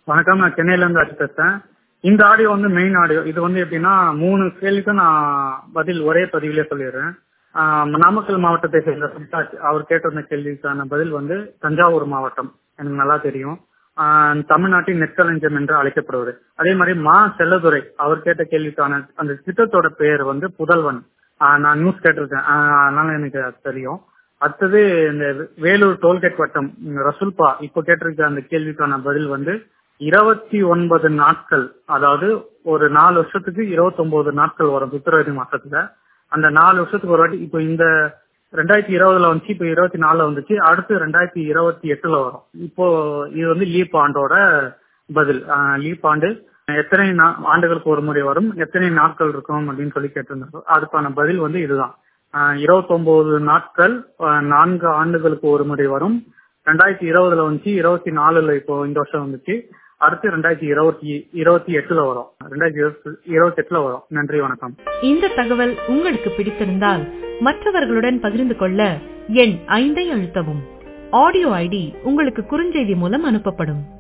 வணக்கம் நான் சென்னையில இருந்து அஜித் பேசுறேன் இந்த ஆடியோ வந்து மெயின் ஆடியோ இது வந்து எப்படின்னா மூணு கேள்விக்கும் நான் பதில் ஒரே பதிவிலே சொல்லிடுறேன் ஆஹ் நாமக்கல் மாவட்டத்தை சேர்ந்த சுல்தாஜ் அவர் கேட்டிருந்த கேள்விக்கான பதில் வந்து தஞ்சாவூர் மாவட்டம் எனக்கு நல்லா தெரியும் ஆஹ் தமிழ்நாட்டின் நெற்களஞ்சியம் என்று அழைக்கப்படுவது அதே மாதிரி மா செல்லதுரை அவர் கேட்ட கேள்விக்கான அந்த திட்டத்தோட பெயர் வந்து புதல்வன் ஆஹ் நான் நியூஸ் கேட்டிருக்கேன் ஆஹ் அதனால எனக்கு அது தெரியும் அடுத்தது இந்த வேலூர் டோல்கேட் வட்டம் இந்த ரசுல்பா இப்போ கேட்டிருக்க அந்த கேள்விக்கான பதில் வந்து இருபத்தி ஒன்பது நாட்கள் அதாவது ஒரு நாலு வருஷத்துக்கு இருபத்தி ஒன்பது நாட்கள் வரும் பிப்ரவரி மாசத்துல அந்த நாலு வருஷத்துக்கு ஒரு வாட்டி இப்போ இந்த ரெண்டாயிரத்தி இருபதுல வந்துச்சு இப்போ இருபத்தி நாலுல வந்துச்சு அடுத்து ரெண்டாயிரத்தி இருபத்தி எட்டுல வரும் இப்போ இது வந்து லீப் ஆண்டோட பதில் லீப் ஆண்டு எத்தனை நா- ஆண்டுகளுக்கு ஒரு முறை வரும் எத்தனை நாட்கள் இருக்கும் அப்படின்னு சொல்லி கேட்டிருந்தாங்க அதுக்கான பதில் வந்து இதுதான் இருபத்தி ஒன்பது நாட்கள் ஆஹ் நான்கு ஆண்டுகளுக்கு ஒரு முறை வரும் ரெண்டாயிரத்தி இருபதுல வந்துச்சு இருபத்தி நாலுல இப்போ இந்த வருஷம் வந்துச்சு அடுத்து ரெண்டாயிரத்தி இருபத்தி இருபத்தி எட்டுல வரும் ரெண்டாயிரத்தி இருபத்தி இருபத்தி எட்டுல வரும் நன்றி வணக்கம் இந்த தகவல் உங்களுக்கு பிடித்திருந்தால் மற்றவர்களுடன் பகிர்ந்து கொள்ள எண் ஐந்தை அழுத்தவும் ஆடியோ ஐடி உங்களுக்கு குறுஞ்செய்தி மூலம் அனுப்பப்படும்